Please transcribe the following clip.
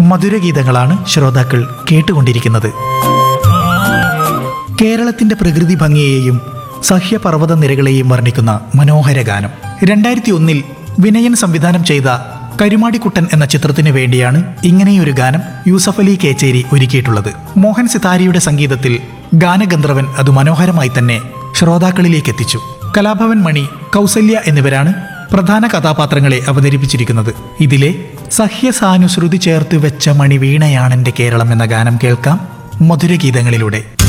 മധുരഗീതങ്ങളാണ് ശ്രോതാക്കൾ കേട്ടുകൊണ്ടിരിക്കുന്നത് കേരളത്തിന്റെ പ്രകൃതി ഭംഗിയെയും സഹ്യപർവ്വത നിരകളെയും വർണ്ണിക്കുന്ന മനോഹര ഗാനം രണ്ടായിരത്തി ഒന്നിൽ വിനയൻ സംവിധാനം ചെയ്ത കരുമാടിക്കുട്ടൻ എന്ന ചിത്രത്തിന് വേണ്ടിയാണ് ഇങ്ങനെയൊരു ഗാനം യൂസഫ് അലി കേച്ചേരി ഒരുക്കിയിട്ടുള്ളത് മോഹൻ സിതാരിയുടെ സംഗീതത്തിൽ ഗാനഗന്ധർവൻ അത് മനോഹരമായി തന്നെ ശ്രോതാക്കളിലേക്ക് എത്തിച്ചു കലാഭവൻ മണി കൗസല്യ എന്നിവരാണ് പ്രധാന കഥാപാത്രങ്ങളെ അവതരിപ്പിച്ചിരിക്കുന്നത് ഇതിലെ സഹ്യസാനുശ്രുതി ചേർത്ത് വെച്ച മണിവീണയാണെന്റെ കേരളം എന്ന ഗാനം കേൾക്കാം മധുരഗീതങ്ങളിലൂടെ